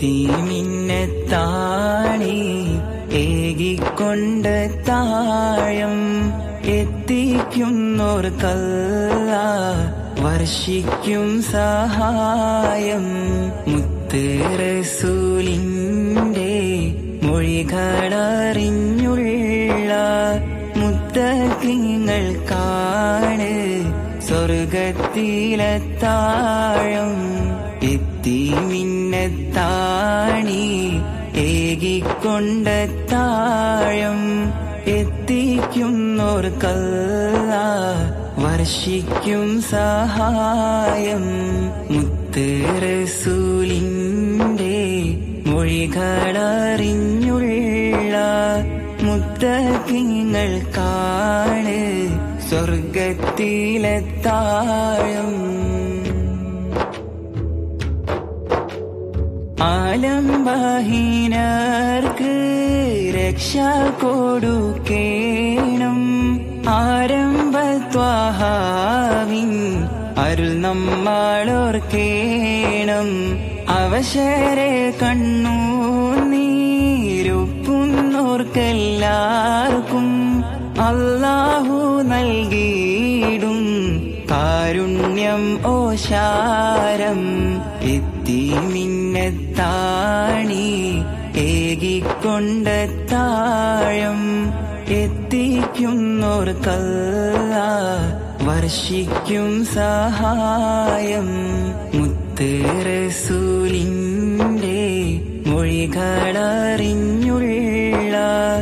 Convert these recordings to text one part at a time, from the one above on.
എത്തി മിന്നത്താണി ഏകിക്കൊണ്ട് താഴം എത്തിക്കുന്നോർക്കല്ല വർഷിക്കും സഹായം മുത്ത് റസൂലിന്റെ മൊഴികളറിഞ്ഞുള്ള മുത്തക്കിങ്ങൾക്കാണ് സ്വർഗത്തിലെത്താഴം എത്തി മിന്നത്താണി ഏകിക്കൊണ്ട് താഴം എത്തിക്കുന്നോർക്കല്ല വർഷിക്കും സഹായം മുത്ത് റസൂലിന്റെ മൊഴികളറിഞ്ഞുള്ള മുത്തക്കിങ്ങൾക്കാണ് സ്വർഗത്തിലെത്താഴം ആലംബഹീനർക്ക് രക്ഷ കൊടുക്കേണം ആരംഭത്വാഹാവിൻ അരുൾ നമ്മാളോർക്കേണം അവശരെ കണ്ണു നീരുപ്പുന്നോർക്കെല്ലാവർക്കും അല്ലാഹു നൽകിയിടും കാരുണ്യം ഓശാരം എത്തി മിന്നത്താണി ഏകിക്കൊണ്ട് താഴം എത്തിക്കുന്നോർക്കല്ല വർഷിക്കും സഹായം മുത്ത് റസൂലിന്റെ മൊഴികളറിഞ്ഞുള്ള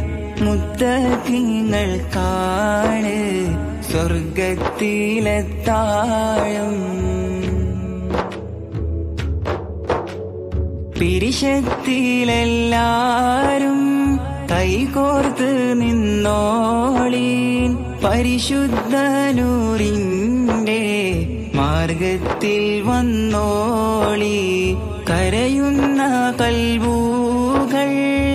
മുത്തക്കിങ്ങൾക്കാണ് സ്വർഗത്തിലെത്താഴം പിരിശത്തിലെല്ലാരും കൈകോർത്ത് നിന്നോളീൻ പരിശുദ്ധനൂറിന്റെ മാർഗത്തിൽ വന്നോളി കരയുന്ന കൽവൂകൾ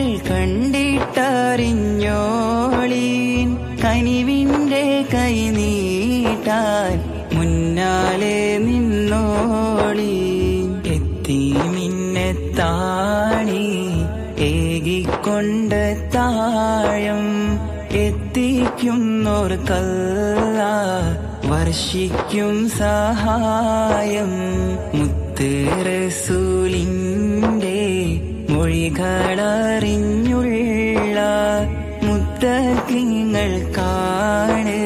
കണ്ടിട്ടറിഞ്ഞോളീൻ കനിവിന്റെ കൈ നീട്ടാൻ മുന്നാലെ നിന്നോളീൻ എത്തി മിന്നത്താണി ഏകിക്കൊണ്ട് താഴം എത്തിക്കുന്നോർക്കല്ല വർഷിക്കും സഹായം മുത്ത് റസൂലിന്റെ മൊഴികളറിഞ്ഞുള്ള മുത്തക്കിങ്ങൾക്കാണ്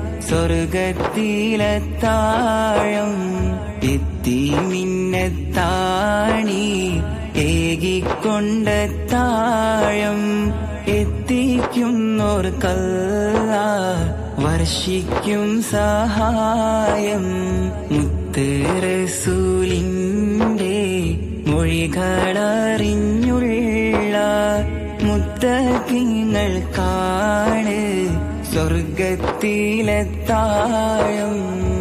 സ്വർഗത്തിലെത്താഴം എത്തി മിന്നത്താണി ഏകിക്കൊണ്ട് താഴം എത്തിക്കുന്നോർക്കല്ല വർഷിക്കും സഹായം മുത്ത് റസൂലിന്റെ മൊഴികളറിഞ്ഞുള്ള മുത്തക്കിങ്ങൾക്കാണ് സ്വർഗത്തിലെത്താഴം